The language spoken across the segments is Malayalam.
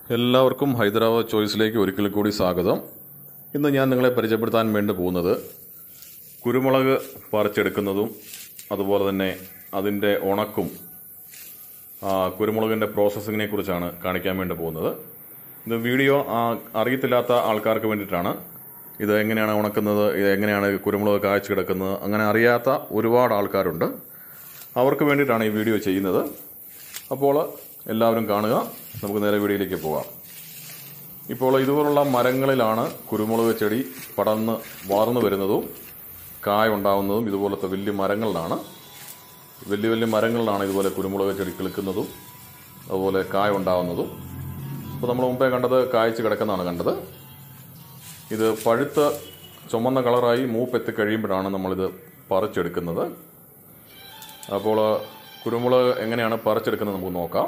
എല്ലാവർക്കും ഹൈദരാബാദ് ചോയ്സിലേക്ക് ഒരിക്കൽ കൂടി സ്വാഗതം ഇന്ന് ഞാൻ നിങ്ങളെ പരിചയപ്പെടുത്താൻ വേണ്ടി പോകുന്നത് കുരുമുളക് പറിച്ചെടുക്കുന്നതും അതുപോലെ തന്നെ അതിൻ്റെ ഉണക്കും ആ, കുരുമുളകിൻ്റെ പ്രോസസ്സിങ്ങിനെ കുറിച്ചാണ് കാണിക്കാൻ വേണ്ടി പോകുന്നത് ഇത് വീഡിയോ ആ, അറിയത്തില്ലാത്ത ആൾക്കാർക്ക് വേണ്ടിയിട്ടാണ് ഇത് എങ്ങനെയാണ് ഉണക്കുന്നത് ഇത് എങ്ങനെയാണ് കുരുമുളക് കാഴ്ച കിടക്കുന്നത് അങ്ങനെ അറിയാത്ത ഒരുപാട് ആൾക്കാരുണ്ട് അവർക്ക് വേണ്ടിയിട്ടാണ് ഈ വീഡിയോ ചെയ്യുന്നത് അപ്പോൾ എല്ലാവരും കാണുക നമുക്ക് നേരെ വീഡിയോയിലേക്ക് പോകാം ഇപ്പോൾ ഇതുപോലുള്ള മരങ്ങളിലാണ് കുരുമുളക് ചെടി പടർന്ന് വളർന്നു വരുന്നതും കായ ഉണ്ടാവുന്നതും ഇതുപോലത്തെ വലിയ മരങ്ങളിലാണ് വലിയ വലിയ മരങ്ങളിലാണ് ഇതുപോലെ കുരുമുളക് ചെടി കിളിക്കുന്നതും അതുപോലെ കായ ഉണ്ടാവുന്നതും അപ്പോൾ നമ്മൾ മുമ്പേ കണ്ടത് കായ്ച്ച് കിടക്കുന്നതാണ് കണ്ടത് ഇത് പഴുത്ത് ചുമന്ന കളറായി മൂപ്പെത്തി കഴിയുമ്പോഴാണ് നമ്മളിത് പറിച്ചെടുക്കുന്നത് അപ്പോൾ കുരുമുളക് എങ്ങനെയാണ് പറിച്ചെടുക്കുന്നത് നമുക്ക് നോക്കാം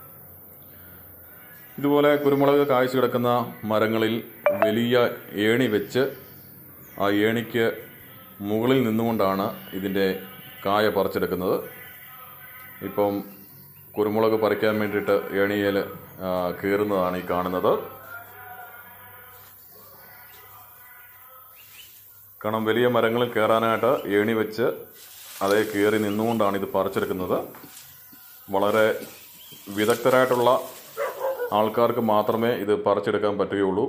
ഇതുപോലെ കുരുമുളക് കായ്ച്ചു കിടക്കുന്ന മരങ്ങളിൽ വലിയ ഏണി വെച്ച് ആ ഏണിക്ക് മുകളിൽ നിന്നുകൊണ്ടാണ് ഇതിൻ്റെ കായ പറിച്ചെടുക്കുന്നത് ഇപ്പം കുരുമുളക് പറിക്കാൻ വേണ്ടിയിട്ട് ഏണിയിൽ കയറുന്നതാണ് ഈ കാണുന്നത് കാരണം വലിയ മരങ്ങളിൽ കയറാനായിട്ട് ഏണി വെച്ച് അതേ കയറി നിന്നുകൊണ്ടാണ് ഇത് പറിച്ചെടുക്കുന്നത് വളരെ വിദഗ്ധരായിട്ടുള്ള ആൾക്കാർക്ക് മാത്രമേ ഇത് പറിച്ചെടുക്കാൻ പറ്റുകയുള്ളൂ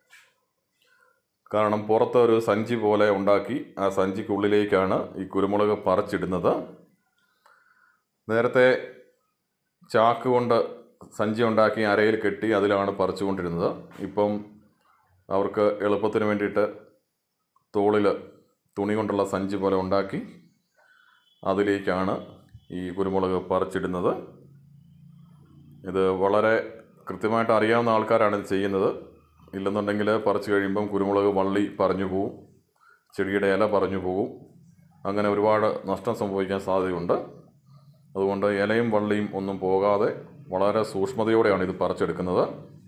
കാരണം പുറത്ത് ഒരു സഞ്ചി പോലെ ഉണ്ടാക്കി ആ സഞ്ചിക്കുള്ളിലേക്കാണ് ഈ കുരുമുളക് പറിച്ചിടുന്നത് നേരത്തെ ചാക്ക് കൊണ്ട് സഞ്ചി ഉണ്ടാക്കി അരയിൽ കെട്ടി അതിലാണ് പറിച്ചുകൊണ്ടിരുന്നത് ഇപ്പം അവർക്ക് എളുപ്പത്തിന് വേണ്ടിയിട്ട് തോളിൽ തുണി കൊണ്ടുള്ള സഞ്ചി പോലെ ഉണ്ടാക്കി അതിലേക്കാണ് ഈ കുരുമുളക് പറിച്ചിടുന്നത് ഇത് വളരെ കൃത്യമായിട്ട് അറിയാവുന്ന ആൾക്കാരാണ് ഇത് ചെയ്യുന്നത് ഇല്ലെന്നുണ്ടെങ്കിൽ പറിച്ചു കഴിയുമ്പം കുരുമുളക് വള്ളി പറഞ്ഞു പോവും ചെടിയുടെ ഇല പറഞ്ഞു പോകും അങ്ങനെ ഒരുപാട് നഷ്ടം സംഭവിക്കാൻ സാധ്യതയുണ്ട് അതുകൊണ്ട് ഇലയും വള്ളിയും ഒന്നും പോകാതെ വളരെ സൂക്ഷ്മതയോടെയാണ് ഇത് പറിച്ചെടുക്കുന്നത്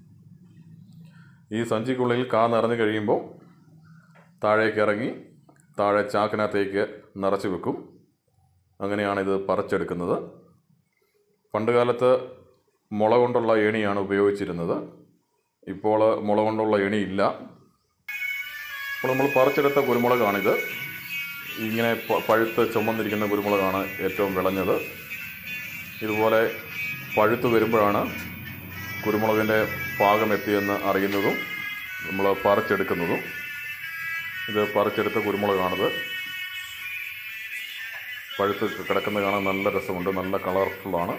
ഈ സഞ്ചിക്കുള്ളിൽ കാ നിറഞ്ഞു കഴിയുമ്പോൾ താഴേക്ക് ഇറങ്ങി താഴെ ചാക്കിനകത്തേക്ക് നിറച്ച് വെക്കും അങ്ങനെയാണ് ഇത് പറിച്ചെടുക്കുന്നത് പണ്ടുകാലത്ത് മുള കൊണ്ടുള്ള ഏണിയാണ് ഉപയോഗിച്ചിരുന്നത് ഇപ്പോൾ മുള കൊണ്ടുള്ള ഏണി ഇല്ല അപ്പോൾ നമ്മൾ പറിച്ചെടുത്ത കുരുമുളകാണിത് ഇങ്ങനെ പ- പഴുത്ത് ചുമന്നിരിക്കുന്ന കുരുമുളകാണ് ഏറ്റവും വിളഞ്ഞത് ഇതുപോലെ പഴുത്ത് വരുമ്പോഴാണ് കുരുമുളകിൻ്റെ പാകം എത്തിയെന്ന് അറിയുന്നതും നമ്മൾ പറിച്ചെടുക്കുന്നതും ഇത് പറിച്ചെടുത്ത കുരുമുളകാണിത് പഴുത്ത് കിടക്കുന്നത് കാണാൻ നല്ല രസമുണ്ട് നല്ല കളർഫുള്ളാണ്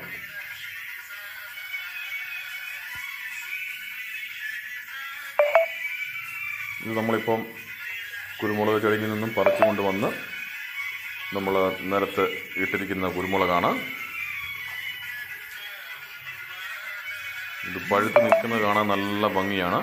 ഇത് നമ്മളിപ്പം കുരുമുളക് ചെടിയിൽ നിന്നും പറിച്ചു കൊണ്ടുവന്ന് നമ്മൾ നിലത്ത് ഇട്ടിരിക്കുന്ന കുരുമുളകാണ് ഇത് പഴുത്ത് നിൽക്കുന്നത് കാണാൻ നല്ല ഭംഗിയാണ്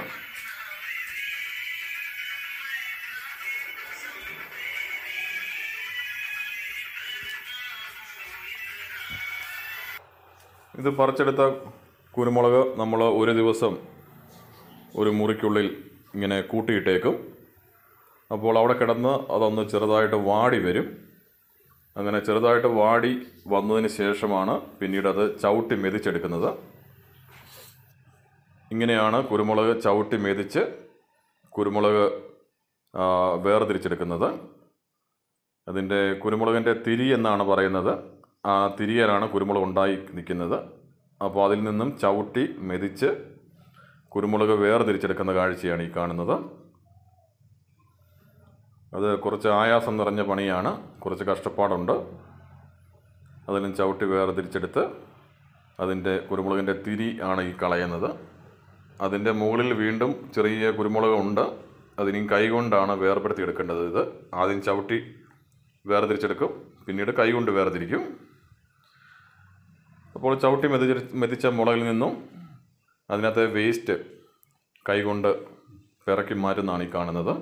ഇത് പറിച്ചെടുത്ത കുരുമുളക് നമ്മൾ ഒരു ദിവസം ഒരു മുറിക്കുള്ളിൽ ഇങ്ങനെ കൂട്ടിയിട്ടേക്കും അപ്പോൾ അവിടെ കിടന്ന് അതൊന്ന് ചെറുതായിട്ട് വാടി വരും അങ്ങനെ ചെറുതായിട്ട് വാടി വന്നതിന് ശേഷമാണ് പിന്നീട് അത് ചവിട്ടി മെതിച്ചെടുക്കുന്നത് ഇങ്ങനെയാണ് കുരുമുളക് ചവിട്ടി മെതിച്ച് കുരുമുളക് ആ, വേർതിരിച്ചെടുക്കുന്നത് അതിൻ്റെ കുരുമുളകിൻ്റെ തിരി എന്നാണ് പറയുന്നത് ആ തിരിയലാണ് കുരുമുളക് ഉണ്ടായി നിൽക്കുന്നത് അപ്പോൾ അതിൽ നിന്നും ചവിട്ടി മെതിച്ച് കുരുമുളക് വേർതിരിച്ചെടുക്കുന്ന കാഴ്ചയാണ് ഈ കാണുന്നത് അത് കുറച്ച് ആയാസം നിറഞ്ഞ പണിയാണ് കുറച്ച് കഷ്ടപ്പാടുണ്ട് അതിലും ചവിട്ടി വേർതിരിച്ചെടുത്ത് അതിൻ്റെ കുരുമുളകിൻ്റെ തിരി ആണ് ഈ കളയുന്നത് അതിൻ്റെ മുകളിൽ വീണ്ടും ചെറിയ കുരുമുളക് ഉണ്ട് അതിനും കൈകൊണ്ടാണ് വേർപെടുത്തി എടുക്കേണ്ടത് ഇത് ആദ്യം ചവിട്ടി വേർതിരിച്ചെടുക്കും പിന്നീട് കൈകൊണ്ട് വേർതിരിക്കും അപ്പോൾ ചവിട്ടി മെതിച്ച മെതിച്ച മുളകിൽ നിന്നും അതിനകത്തെ വേസ്റ്റ് കൈകൊണ്ട് പിറക്കി മാറ്റുന്നതാണ് ഈ കാണുന്നത്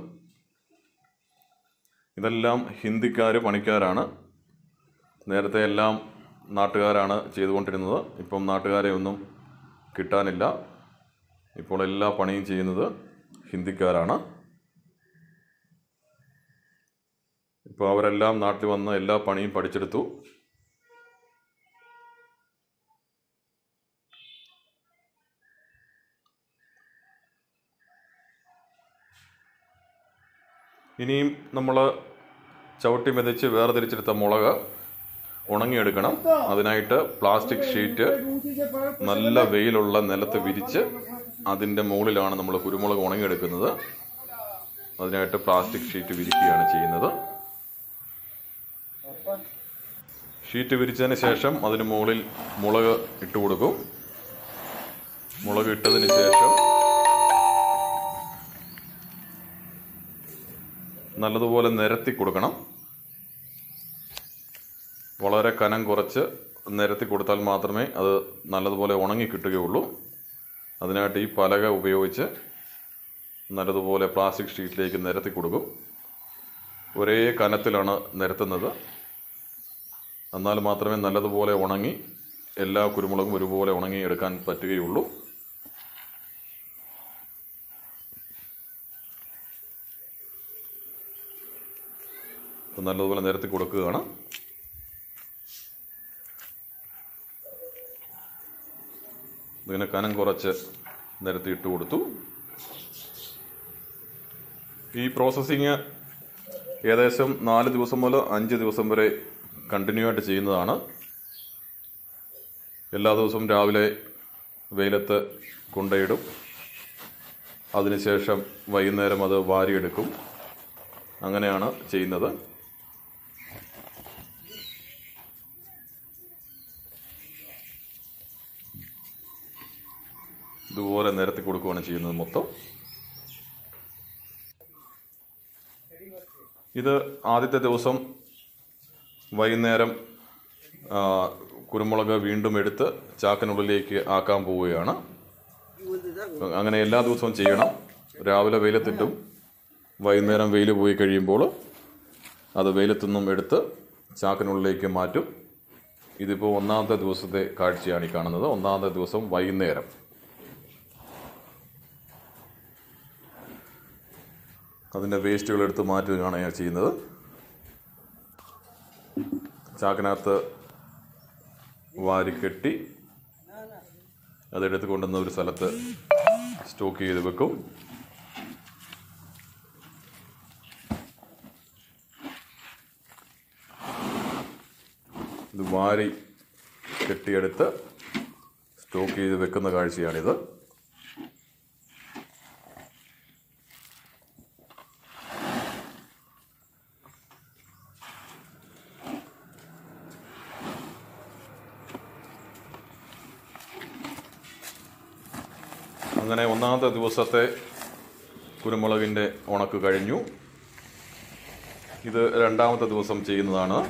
ഇതെല്ലാം ഹിന്ദിക്കാർ പണിക്കാരാണ് നേരത്തെ എല്ലാം നാട്ടുകാരാണ് ചെയ്തുകൊണ്ടിരുന്നത് ഇപ്പം നാട്ടുകാരെ ഒന്നും കിട്ടാനില്ല ഇപ്പോൾ എല്ലാ പണിയും ചെയ്യുന്നത് ഹിന്ദിക്കാരാണ് ഇപ്പോൾ അവരെല്ലാം നാട്ടിൽ വന്ന് എല്ലാ പണിയും പഠിച്ചെടുത്തു ഇനിയും നമ്മൾ ചവിട്ടി മെതിച്ച് വേർതിരിച്ചെടുത്ത മുളക് ഉണങ്ങിയെടുക്കണം അതിനായിട്ട് പ്ലാസ്റ്റിക് ഷീറ്റ് നല്ല വെയിലുള്ള നിലത്ത് വിരിച്ച് അതിൻ്റെ മുകളിലാണ് നമ്മൾ കുരുമുളക് ഉണങ്ങിയെടുക്കുന്നത് അതിനായിട്ട് പ്ലാസ്റ്റിക് ഷീറ്റ് വിരിക്കുകയാണ് ചെയ്യുന്നത് ഷീറ്റ് വിരിച്ചതിന് ശേഷം അതിന് മുകളിൽ മുളക് ഇട്ട് കൊടുക്കും മുളക് ഇട്ടതിന് ശേഷം നല്ലതുപോലെ നിരത്തി കൊടുക്കണം വളരെ കനം കുറച്ച് നിരത്തി കൊടുത്താൽ മാത്രമേ അത് നല്ലതുപോലെ ഉണങ്ങി കിട്ടുകയുള്ളൂ അതിനായിട്ട് ഈ പലക ഉപയോഗിച്ച് നല്ലതുപോലെ പ്ലാസ്റ്റിക് ഷീറ്റിലേക്ക് നിരത്തി കൊടുക്കും ഒരേ കനത്തിലാണ് നിരത്തുന്നത് എന്നാൽ മാത്രമേ നല്ലതുപോലെ ഉണങ്ങി എല്ലാ കുരുമുളകും ഒരുപോലെ ഉണങ്ങി എടുക്കാൻ പറ്റുകയുള്ളൂ ഇപ്പം നല്ലതുപോലെ നിരത്തി കൊടുക്കുകയാണ് ഇതിങ്ങനെ കനം കുറച്ച് നിരത്തി ഇട്ട് കൊടുത്തു ഈ പ്രോസസ്സിങ് ഏകദേശം നാല് ദിവസം മുതൽ അഞ്ച് ദിവസം വരെ കണ്ടിന്യൂ ആയിട്ട് ചെയ്യുന്നതാണ് എല്ലാ ദിവസവും രാവിലെ വെയിലത്ത് കൊണ്ടയിടും അതിനുശേഷം വൈകുന്നേരം അത് വാരിയെടുക്കും അങ്ങനെയാണ് ചെയ്യുന്നത് ഇതുപോലെ നിരത്തി കൊടുക്കുകയാണ് ചെയ്യുന്നത് മൊത്തം ഇത് ആദ്യത്തെ ദിവസം വൈകുന്നേരം ആ, കുരുമുളക് വീണ്ടും എടുത്ത് ചാക്കിനുള്ളിലേക്ക് ആക്കാൻ പോവുകയാണ് അങ്ങനെ എല്ലാ ദിവസവും ചെയ്യണം രാവിലെ വെയിലത്തിട്ടും വൈകുന്നേരം വെയിൽ പോയി കഴിയുമ്പോൾ അത് വെയിലത്തുനിന്നും എടുത്ത് ചാക്കിനുള്ളിലേക്ക് മാറ്റും ഇതിപ്പോൾ ഒന്നാമത്തെ ദിവസത്തെ കാഴ്ചയാണ് ഈ കാണുന്നത് ഒന്നാമത്തെ ദിവസം വൈകുന്നേരം അതിൻ്റെ വേസ്റ്റുകൾ എടുത്ത് മാറ്റുകയാണ് ഞാൻ ചെയ്യുന്നത് ചാക്കിനകത്ത് വാരിക്കെട്ടി അതെടുത്ത് കൊണ്ടുവന്ന ഒരു സ്ഥലത്ത് സ്റ്റോക്ക് ചെയ്ത് വെക്കും ഇത് വാരി കെട്ടിയെടുത്ത് സ്റ്റോക്ക് ചെയ്ത് വെക്കുന്ന കാഴ്ചയാണിത് അങ്ങനെ ഒന്നാമത്തെ ദിവസത്തെ കുരുമുളകിൻ്റെ ഉണക്ക് കഴിഞ്ഞു ഇത് രണ്ടാമത്തെ ദിവസം ചെയ്യുന്നതാണ്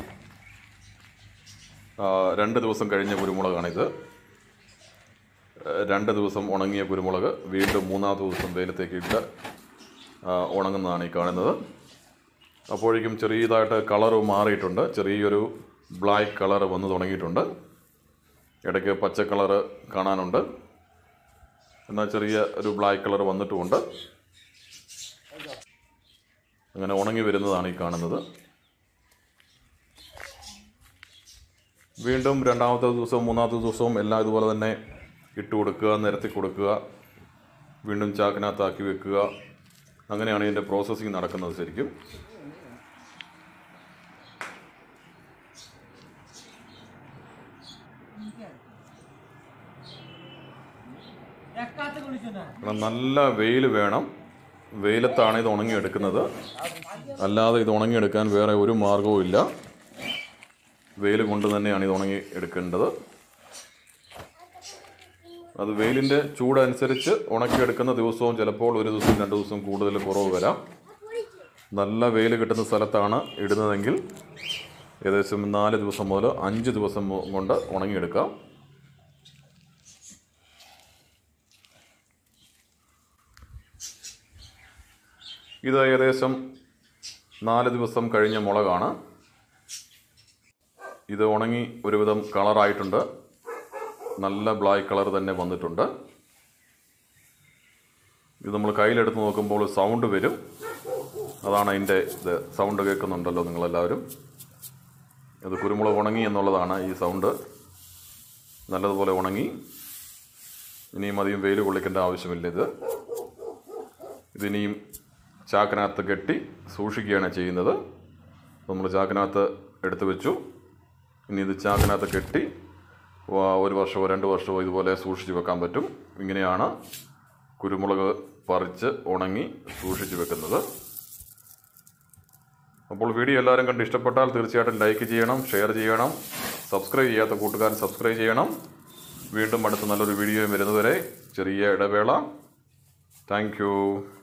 ആ, രണ്ട് ദിവസം കഴിഞ്ഞ കുരുമുളകാണിത് ആ, രണ്ട് ദിവസം ഉണങ്ങിയ കുരുമുളക് വീണ്ടും മൂന്നാമത്തെ ദിവസം വെയിലത്തേക്ക് ഇട്ട് ആ, ഉണങ്ങുന്നതാണ് ഈ കാണുന്നത് അപ്പോഴേക്കും ചെറിയതായിട്ട് കളറ് മാറിയിട്ടുണ്ട് ചെറിയൊരു ബ്ലാക്ക് കളർ വന്ന് തുടങ്ങിയിട്ടുണ്ട് ഇടയ്ക്ക് പച്ച കളറ് കാണാനുണ്ട് എന്നാൽ ചെറിയ ഒരു ബ്ലാക്ക് കളർ വന്നിട്ടുമുണ്ട് അങ്ങനെ ഉണങ്ങി വരുന്നതാണ് ഈ കാണുന്നത് വീണ്ടും രണ്ടാമത്തെ ദിവസവും മൂന്നാമത്തെ ദിവസവും എല്ലാം ഇതുപോലെ തന്നെ ഇട്ട് കൊടുക്കുക നിരത്തി കൊടുക്കുക വീണ്ടും ചാക്കിനകത്താക്കി വെക്കുക അങ്ങനെയാണ് ഇതിൻ്റെ പ്രോസസ്സിങ് നടക്കുന്നത് ശരിക്കും എക്കാത്ത കുളിച്ചതാ കാരണം നല്ല വെയിൽ വേണം വെയിലത്താണ് ഇത് ഉണങ്ങിയെടുക്കുന്നത് അല്ലാതെ ഇത് ഉണങ്ങിയെടുക്കാൻ വേറെ ഒരു മാർഗവും ഇല്ല വെയിൽ കൊണ്ട് തന്നെയാണ് ഇത് ഉണങ്ങി എടുക്കേണ്ടത് അത് വെയിലിൻ്റെ ചൂടനുസരിച്ച് ഉണക്കിയെടുക്കുന്ന ദിവസവും ചിലപ്പോൾ ഒരു ദിവസം രണ്ട് ദിവസം കൂടുതൽ കുറവ് വരാം നല്ല വെയിൽ കിട്ടുന്ന സ്ഥലത്താണ് ഇടുന്നതെങ്കിൽ ഏകദേശം നാല് ദിവസം മുതൽ അഞ്ച് ദിവസം കൊണ്ട് ഉണങ്ങിയെടുക്കാം ഇത് ഏകദേശം നാല് ദിവസം കഴിഞ്ഞ മുളകാണ് ഇത് ഉണങ്ങി ഒരുവിധം കളറായിട്ടുണ്ട് നല്ല ബ്ലാക്ക് കളർ തന്നെ വന്നിട്ടുണ്ട് ഇത് നമ്മൾ കയ്യിലെടുത്ത് നോക്കുമ്പോൾ സൗണ്ട് വരും അതാണ് അതിൻ്റെ ഇത് സൗണ്ട് കേൾക്കുന്നുണ്ടല്ലോ നിങ്ങളെല്ലാവരും ഇത് കുരുമുളക് ഉണങ്ങി എന്നുള്ളതാണ് ഈ സൗണ്ട് നല്ലതുപോലെ ഉണങ്ങി ഇനിയും അധികം വെയിൽ കൊള്ളിക്കേണ്ട ആവശ്യമില്ല ഇത് ഇതിനിയും ചാക്കിനകത്ത് കെട്ടി സൂക്ഷിക്കുകയാണ് ചെയ്യുന്നത് നമ്മൾ ചാക്കിനകത്ത് എടുത്തു വെച്ചു ഇനി ഇത് ചാക്കിനകത്ത് കെട്ടി വ- ഒരു വർഷമോ രണ്ട് വർഷമോ ഇതുപോലെ സൂക്ഷിച്ച് വെക്കാൻ പറ്റും ഇങ്ങനെയാണ് കുരുമുളക് പറിച്ച് ഉണങ്ങി സൂക്ഷിച്ച് വെക്കുന്നത് അപ്പോൾ വീഡിയോ എല്ലാവരും കണ്ട് ഇഷ്ടപ്പെട്ടാൽ തീർച്ചയായിട്ടും ലൈക്ക് ചെയ്യണം ഷെയർ ചെയ്യണം സബ്സ്ക്രൈബ് ചെയ്യാത്ത കൂട്ടുകാർ സബ്സ്ക്രൈബ് ചെയ്യണം വീണ്ടും അടുത്ത നല്ലൊരു വീഡിയോ വരുന്നതുവരെ ചെറിയ ഇടവേള താങ്ക്